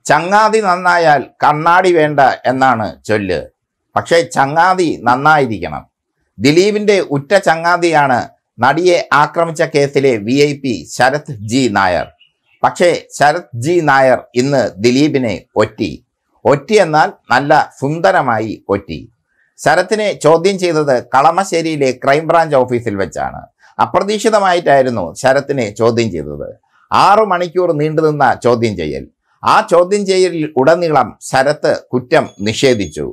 ചങ്ങാതി നന്നായാൽ കണ്ണാടി വേണ്ട എന്നാണ് ചൊല്ല് പക്ഷേ ചങ്ങാതി നന്നായിരിക്കണം ദിലീപിന്റെ ഉറ്റ ചങ്ങാതിയാണ് നടിയെ ആക്രമിച്ച കേസിലെ V I P Sarath G Nair പക്ഷേ ശരത് ജി നായർ ഇന്ന് ദിലീപിനെ ഒറ്റി ഒറ്റി എന്നാൽ നല്ല സുന്ദരമായി ഒറ്റി ശരത്തിനെ ചോദ്യം ചെയ്തത് കളമശ്ശേരിയിലെ ക്രൈംബ്രാഞ്ച് ഓഫീസിൽ വെച്ചാണ് അപ്രതീക്ഷിതമായിട്ടായിരുന്നു ശരത്തിനെ ചോദ്യം ചെയ്തത് ആറു മണിക്കൂർ നീണ്ടുനിന്ന ചോദ്യം ചെയ്യൽ ആ ചോദ്യം ചെയ്യലിൽ ഉടനീളം ശരത്ത് കുറ്റം നിഷേധിച്ചു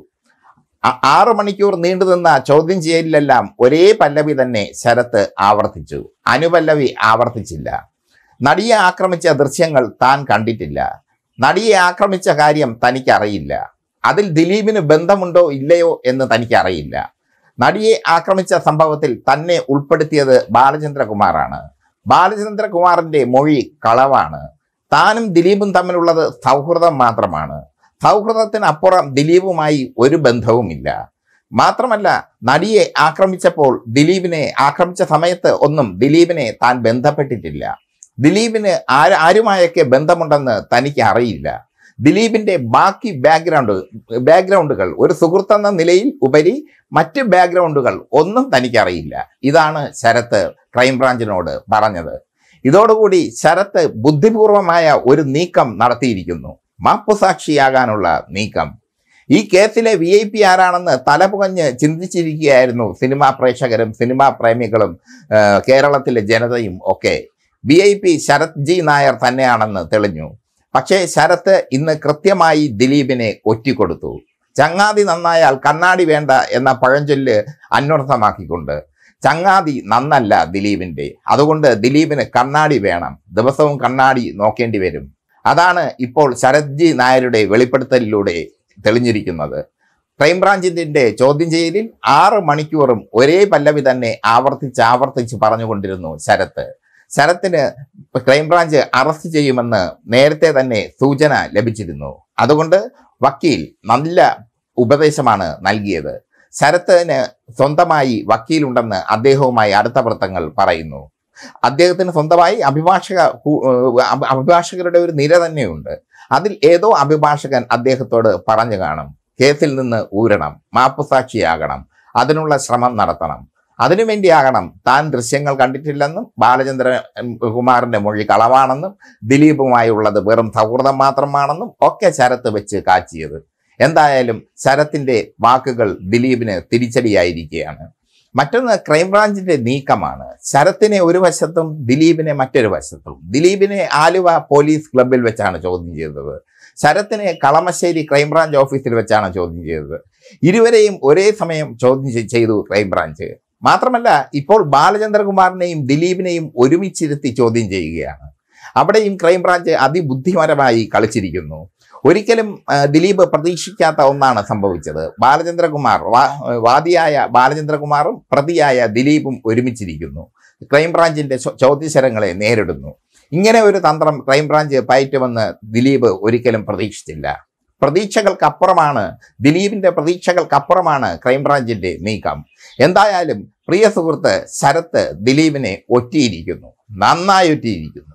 ആ- ആറു മണിക്കൂർ നീണ്ടുനിന്ന ചോദ്യം ചെയ്യലിലെല്ലാം ഒരേ പല്ലവി തന്നെ ശരത്ത് ആവർത്തിച്ചു അനുപല്ലവി ആവർത്തിച്ചില്ല നടിയെ ആക്രമിച്ച ദൃശ്യങ്ങൾ താൻ കണ്ടിട്ടില്ല നടിയെ ആക്രമിച്ച കാര്യം തനിക്കറിയില്ല അതിൽ ദിലീപിന് ബന്ധമുണ്ടോ ഇല്ലയോ എന്ന് തനിക്കറിയില്ല നടിയെ ആക്രമിച്ച സംഭവത്തിൽ തന്നെ ഉൾപ്പെടുത്തിയത് ബാലചന്ദ്രകുമാറാണ് ബാലചന്ദ്രകുമാറിന്റെ മൊഴി കളവാണ് താനും ദിലീപും തമ്മിലുള്ളത് സൗഹൃദം മാത്രമാണ് സൗഹൃദത്തിനപ്പുറം ദിലീപുമായി ഒരു ബന്ധവുമില്ല മാത്രമല്ല നടിയെ ആക്രമിച്ചപ്പോൾ ദിലീപിനെ ആക്രമിച്ച സമയത്ത് ഒന്നും ദിലീപിനെ താൻ ബന്ധപ്പെട്ടിട്ടില്ല ദിലീപിന് ആര് ആരുമായൊക്കെ ബന്ധമുണ്ടെന്ന് തനിക്ക് അറിയില്ല ദിലീപിന്റെ ബാക്കി ബാക്ക്ഗ്രൗണ്ട് ബാക്ക്ഗ്രൗണ്ടുകൾ ഒരു സുഹൃത്തെന്ന നിലയിൽ ഉപരി മറ്റ് ബാക്ക്ഗ്രൗണ്ടുകൾ ഒന്നും തനിക്കറിയില്ല ഇതാണ് ശരത്ത് ക്രൈംബ്രാഞ്ചിനോട് പറഞ്ഞത് ഇതോടുകൂടി ശരത്ത് ബുദ്ധിപൂർവമായ ഒരു നീക്കം നടത്തിയിരിക്കുന്നു മാപ്പുസാക്ഷിയാകാനുള്ള നീക്കം ഈ കേസിലെ വി ഐ പി ആരാണെന്ന് തലപുകഞ്ഞ് ചിന്തിച്ചിരിക്കുകയായിരുന്നു സിനിമാ പ്രേക്ഷകരും സിനിമാ പ്രേമികളും ആ, കേരളത്തിലെ ജനതയും ഒക്കെ V I P Sarath G Nair തന്നെയാണെന്ന് തെളിഞ്ഞു പക്ഷേ ശരത്ത് ഇന്ന് കൃത്യമായി ദിലീപിനെ ഒറ്റിക്കൊടുത്തു ചങ്ങാതി നന്നായാൽ കണ്ണാടി വേണ്ട എന്ന പഴഞ്ചൊല്ല് അന്വർത്ഥമാക്കിക്കൊണ്ട് ചങ്ങാതി നന്നല്ല ദിലീപിന്റെ അതുകൊണ്ട് ദിലീപിന് കണ്ണാടി വേണം ദിവസവും കണ്ണാടി നോക്കേണ്ടി വരും അതാണ് ഇപ്പോൾ ശരത് ജി നായരുടെ വെളിപ്പെടുത്തലിലൂടെ തെളിഞ്ഞിരിക്കുന്നത് ക്രൈംബ്രാഞ്ചിന്റെ ചോദ്യം ചെയ്യലിൽ ആറ് മണിക്കൂറും ഒരേ പല്ലവി തന്നെ ആവർത്തിച്ച് ആവർത്തിച്ച് പറഞ്ഞുകൊണ്ടിരുന്നു ശരത്ത് ശരത്തിന് ക്രൈംബ്രാഞ്ച് അറസ്റ്റ് ചെയ്യുമെന്ന് നേരത്തെ തന്നെ സൂചന ലഭിച്ചിരുന്നു അതുകൊണ്ട് വക്കീൽ നല്ല ഉപദേശമാണ് നൽകിയത് ശരത്തിന് സ്വന്തമായി വക്കീലുണ്ടെന്ന് അദ്ദേഹവുമായി അടുത്ത വൃത്തങ്ങൾ പറയുന്നു അദ്ദേഹത്തിന് സ്വന്തമായി അഭിഭാഷക കു- ഏഹ് അഭി- അഭിഭാഷകരുടെ ഒരു നിര തന്നെയുണ്ട് അതിൽ ഏതോ അഭിഭാഷകൻ അദ്ദേഹത്തോട് പറഞ്ഞു കാണും കേസിൽ നിന്ന് ഊരണം മാപ്പുസാക്ഷിയാകണം അതിനുള്ള ശ്രമം നടത്തണം അതിനുവേണ്ടിയാകണം താൻ ദൃശ്യങ്ങൾ കണ്ടിട്ടില്ലെന്നും ബാലചന്ദ്ര കുമാറിന്റെ മൊഴി കളവാണെന്നും ദിലീപുമായുള്ളത് വെറും സൗഹൃദം മാത്രമാണെന്നും ഒക്കെ ശരത്ത് വെച്ച് കാച്ചിയത് എന്തായാലും ശരത്തിന്റെ വാക്കുകൾ ദിലീപിന് തിരിച്ചടിയായിരിക്കുകയാണ് മറ്റൊന്ന് ക്രൈംബ്രാഞ്ചിന്റെ നീക്കമാണ് ശരത്തിനെ ഒരു വശത്തും ദിലീപിനെ മറ്റൊരു വശത്തും ദിലീപിനെ ആലുവ പോലീസ് ക്ലബിൽ വെച്ചാണ് ചോദ്യം ചെയ്തത് ശരത്തിനെ കളമശ്ശേരി ക്രൈംബ്രാഞ്ച് ഓഫീസിൽ വെച്ചാണ് ചോദ്യം ചെയ്തത് ഇരുവരെയും ഒരേ സമയം ചോദ്യം ചെ- ചെയ്തു ക്രൈംബ്രാഞ്ച് മാത്രമല്ല ഇപ്പോൾ ബാലചന്ദ്രകുമാറിനെയും ദിലീപിനെയും ഒരുമിച്ചിരുത്തി ചോദ്യം ചെയ്യുകയാണ് അവിടെയും ക്രൈംബ്രാഞ്ച് അതിബുദ്ധിപരമായി കളിച്ചിരിക്കുന്നു ഒരിക്കലും ആ, ദിലീപ് പ്രതീക്ഷിക്കാത്ത ഒന്നാണ് സംഭവിച്ചത് ബാലചന്ദ്രകുമാർ വാ- വാദിയായ ബാലചന്ദ്രകുമാറും പ്രതിയായ ദിലീപും ഒരുമിച്ചിരിക്കുന്നു ക്രൈംബ്രാഞ്ചിന്റെ ചോ- ചോദ്യശരങ്ങളെ നേരിടുന്നു ഇങ്ങനെ ഒരു തന്ത്രം ക്രൈംബ്രാഞ്ച് പയറ്റുമെന്ന് ദിലീപ് ഒരിക്കലും പ്രതീക്ഷിച്ചില്ല പ്രതീക്ഷകൾക്കപ്പുറമാണ് ദിലീപിന്റെ പ്രതീക്ഷകൾക്കപ്പുറമാണ് ക്രൈംബ്രാഞ്ചിന്റെ നീക്കം എന്തായാലും പ്രിയ സുഹൃത്ത് ശരത്ത് ദിലീപിനെ ഒറ്റിയിരിക്കുന്നു നന്നായി ഒറ്റിയിരിക്കുന്നു